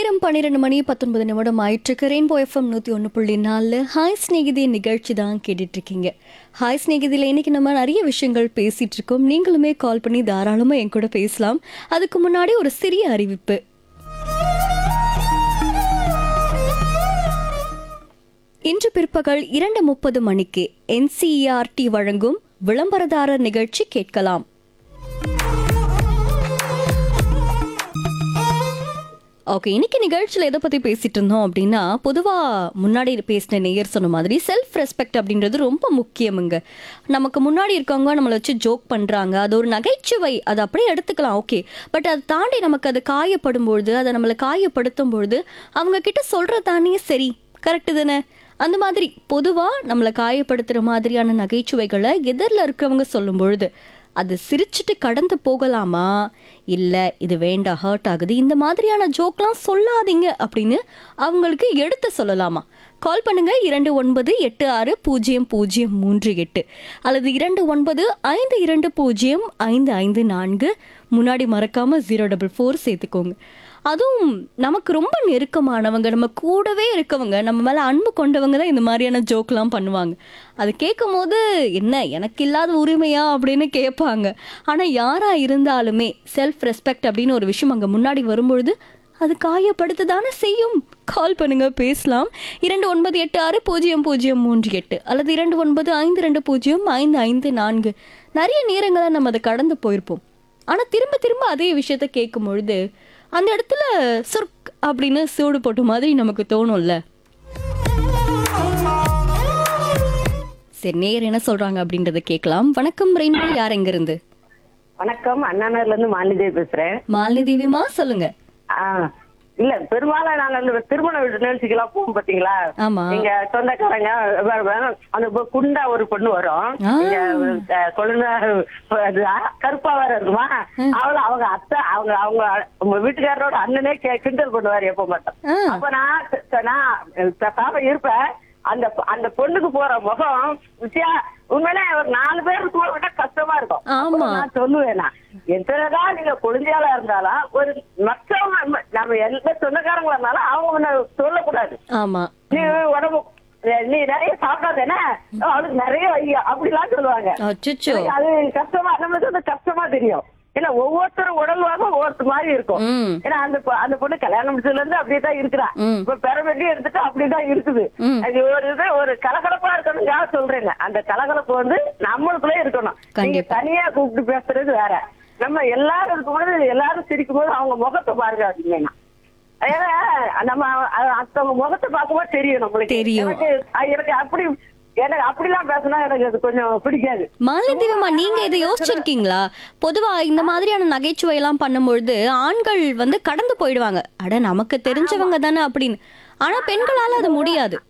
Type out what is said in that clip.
நேரம் பன்னிரெண்டு மணி பத்தொன்பது நிமிடம் ஆயிட்டிருக்கு ரெயின்போ எஃப்எம் நூற்றி ஒன்று புள்ளி நாலு ஹாய் ஸ்நேகிதி நிகழ்ச்சி தான் கேட்டுட்டு இருக்கீங்க ஹாய் ஸ்நேகிதியில் இன்னைக்கு நம்ம நிறைய விஷயங்கள் பேசிட்டு இருக்கோம் நீங்களுமே கால் பண்ணி தாராளமாக என் கூட பேசலாம் அதுக்கு முன்னாடி ஒரு சிறிய அறிவிப்பு இன்று பிற்பகல் இரண்டு முப்பது மணிக்கு என்சிஇஆர்டி வழங்கும் விளம்பரதாரர் நிகழ்ச்சி கேட்கலாம் ஓகே இன்னைக்கு நிகழ்ச்சியில் எதை பற்றி பேசிட்டு இருந்தோம் அப்படின்னா பொதுவாக முன்னாடி பேசின நேயர் சொன்ன மாதிரி செல்ஃப் ரெஸ்பெக்ட் அப்படின்றது ரொம்ப முக்கியமுங்க நமக்கு முன்னாடி இருக்கவங்க நம்மளை வச்சு ஜோக் பண்ணுறாங்க அது ஒரு நகைச்சுவை அதை அப்படியே எடுத்துக்கலாம் ஓகே பட் அதை தாண்டி நமக்கு அது காயப்படும் பொழுது அதை நம்மளை காயப்படுத்தும் பொழுது அவங்க கிட்ட சொல்கிறது தானே சரி கரெக்டு தானே அந்த மாதிரி பொதுவாக நம்மளை காயப்படுத்துகிற மாதிரியான நகைச்சுவைகளை எதிரில் இருக்கிறவங்க சொல்லும் பொழுது அது சிரிச்சுட்டு கடந்து போகலாமா இல்லை இது வேண்டாம் ஹர்ட் ஆகுது இந்த மாதிரியான ஜோக்லாம் சொல்லாதீங்க அப்படின்னு அவங்களுக்கு எடுத்து சொல்லலாமா கால் பண்ணுங்க இரண்டு ஒன்பது எட்டு ஆறு பூஜ்ஜியம் பூஜ்ஜியம் மூன்று எட்டு அல்லது இரண்டு ஒன்பது ஐந்து இரண்டு பூஜ்ஜியம் ஐந்து ஐந்து நான்கு முன்னாடி மறக்காம ஜீரோ டபுள் ஃபோர் சேர்த்துக்கோங்க அதுவும் நமக்கு ரொம்ப நெருக்கமானவங்க நம்ம கூடவே இருக்கவங்க நம்ம மேலே அன்பு கொண்டவங்க தான் இந்த மாதிரியான ஜோக்லாம் பண்ணுவாங்க அது கேட்கும் போது என்ன எனக்கு இல்லாத உரிமையா அப்படின்னு கேட்பாங்க ஆனால் யாராக இருந்தாலுமே செல்ஃப் ரெஸ்பெக்ட் அப்படின்னு ஒரு விஷயம் அங்கே முன்னாடி வரும்பொழுது அது காயப்படுத்த தானே செய்யும் கால் பண்ணுங்க பேசலாம் இரண்டு ஒன்பது எட்டு ஆறு பூஜ்ஜியம் பூஜ்ஜியம் மூன்று எட்டு அல்லது இரண்டு ஒன்பது ஐந்து ரெண்டு பூஜ்ஜியம் ஐந்து ஐந்து நான்கு நிறைய நேரங்களை நம்ம அதை கடந்து போயிருப்போம் ஆனால் திரும்ப திரும்ப அதே விஷயத்த கேட்கும் பொழுது அந்த இடத்துல சுர்க் அப்படின்னு சூடு போட்ட மாதிரி நமக்கு தோணும்ல சரி நேர் என்ன சொல்றாங்க அப்படின்றத கேட்கலாம் வணக்கம் ரெயின்போ யார் எங்க இருந்து வணக்கம் அண்ணாநகர்ல இருந்து மாலிதேவி பேசுறேன் மாலினி தேவிமா சொல்லுங்க ஆ, இல்ல பெரும்பாலும் நாங்க இந்த திருமண வீட்டு நிகழ்ச்சிக்கெல்லாம் போவோம் பாத்தீங்களா ஆமா நீங்க சொந்தக்காரங்க வே- வே- அந்த பொ- குண்டா ஒரு பொண்ணு வரும் ஆ. இங்க, அஹ், கொழுந்தனார் அது, ஆ, கருப்பா வேற இருக்குமா அவள அவங்க அத்தை அவங்க அவங்க உங்க வீட்டுக்காரரோட அண்ணனே கே- கிண்டல் பண்ணுவாரு எப்ப மட்டும் ஆ. அப்ப நான் த- நான் பேசாம இருப்பேன் அந்த பொ- அந்த பொண்ணுக்கு போற முகம் வித்தியா உண்மையிலே ஒரு நாலு பேர் இருக்கும்போது விட கஷ்டமா இருக்கும் ஆமா. அப்புறம் நான் சொல்லுவேன் நான் எத்தனைதான் நீங்க கொழுந்தியாளா இருந்தாலும் ஒரு மற்றவங்க நம்ம எந்த சொந்தக்காரங்களா இருந்தாலும் அவங்க ஒண்ணு சொல்லக்கூடாது ஆமா நீ உடம்பு நீ நிறைய சாப்பிடாதேனே அவளுக்கு நிறைய ஐயா அப்படிலாம் சொல்லுவாங்க அச்சோ எனக்கு அது கஷ்டமா நம்மளுக்கு அது கஷ்டமா தெரியும் ஏன்னா ஒவ்வொருத்தரும் உடல் வாகம் ஒவ்வொருத்தர் மாதிரி இருக்கும் ம் ஏன்னா அந்த பொ- அந்த பொண்ணு கல்யாணம் முடிச்சதுல இருந்து அப்படியே தான் இருக்கிறா ம். இப்ப பெற வேண்டி எடுத்துட்டு அப்படிதான் இருக்குது ம். அது ஒரு இது ஒரு கலகலப்பா இருக்கணும்னு சொல்றேங்க அந்த கலகலப்பு வந்து நம்மளுக்குள்ளே இருக்கணும் நீங்க கண்டிப்பா. தனியா கூப்பிட்டு பேசுறது வேற நம்ம எல்லாரும் இருக்கும்போது எல்லாரும் சிரிக்கும் போது அவங்க முகத்தை பாருங்க அப்படின்னா ஏன்னா நம்ம அ- மத்தவங்க முகத்தை பார்க்கும்போது தெரியும் நம்மளுக்கு தெரியும். எனக்கு அ- எனக்கு அப்படி எனக்கு அப்படிலாம் பேசினா எனக்கு அது கொஞ்சம் பிடிக்காது மாலினி தேவிமா நீங்க இதை யோசிச்சிருக்கீங்களா பொதுவா இந்த மாதிரியான நகைச்சுவை எல்லாம் பண்ணும்பொழுது ஆண்கள் வந்து கடந்து போயிடுவாங்க அட நமக்கு தெரிஞ்சவங்க தானே அப்படின்னு ஆனா பெண்களால அது முடியாது